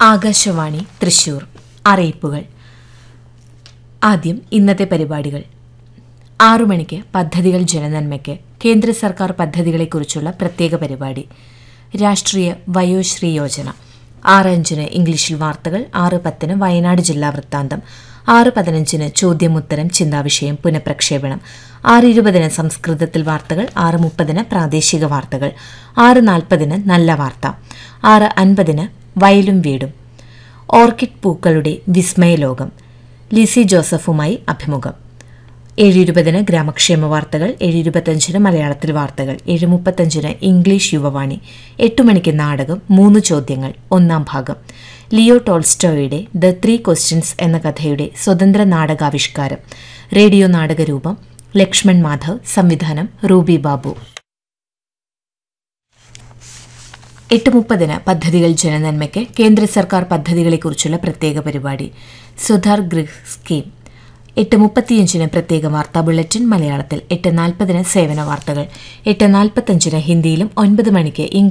ആകാശവാണി തൃശൂർ അറിയിപ്പുകൾ ആദ്യം ഇന്നത്തെ പരിപാടികൾ ആറു മണിക്ക് പദ്ധതികൾ ജനനന്മയ്ക്ക് കേന്ദ്ര സർക്കാർ പദ്ധതികളെക്കുറിച്ചുള്ള പ്രത്യേക പരിപാടി രാഷ്ട്രീയ വയോശ്രീ യോജന ആറ് അഞ്ചിന് ഇംഗ്ലീഷിൽ വാർത്തകൾ ആറ് പത്തിന് വയനാട് ജില്ലാ വൃത്താന്തം ആറ് പതിനഞ്ചിന് ചോദ്യമുത്തരം ചിന്താവിഷയം പുനഃപ്രക്ഷേപണം ആറ് ഇരുപതിന് സംസ്കൃതത്തിൽ വാർത്തകൾ ആറ് മുപ്പതിന് പ്രാദേശിക വാർത്തകൾ ആറ് നാൽപ്പതിന് നല്ല വാർത്ത ആറ് അൻപതിന് വയലും വീടും ഓർക്കിഡ് പൂക്കളുടെ വിസ്മയലോകം ലിസി ജോസഫുമായി അഭിമുഖം ഏഴ് ഇരുപതിന് ഗ്രാമക്ഷേമ വാർത്തകൾ ഏഴ് ഇരുപത്തഞ്ചിന് മലയാളത്തിൽ വാർത്തകൾ ഏഴ് മുപ്പത്തഞ്ചിന് ഇംഗ്ലീഷ് യുവവാണി എട്ട് മണിക്ക് നാടകം മൂന്ന് ചോദ്യങ്ങൾ ഒന്നാം ഭാഗം ലിയോ ടോൾസ്റ്റോയുടെ ദ ത്രീ ക്വസ്റ്റ്യൻസ് എന്ന കഥയുടെ സ്വതന്ത്ര നാടകാവിഷ്കാരം റേഡിയോ നാടകരൂപം ലക്ഷ്മൺ മാധവ് സംവിധാനം റൂബി ബാബു എട്ട് മുപ്പതിന് പദ്ധതികൾ ജനനന്മയ്ക്ക് കേന്ദ്ര സർക്കാർ പദ്ധതികളെക്കുറിച്ചുള്ള പ്രത്യേക പരിപാടി സുധാർ ഗൃഹ് സ്കീം എട്ട് മുപ്പത്തിയഞ്ചിന് പ്രത്യേക വാർത്താ ബുള്ളറ്റിൻ മലയാളത്തിൽ എട്ട് നാൽപ്പതിന് സേവന വാർത്തകൾ എട്ട് നാൽപ്പത്തഞ്ചിന് ഹിന്ദിയിലും ഒൻപത് മണിക്ക് ഇംഗ്ലീഷ്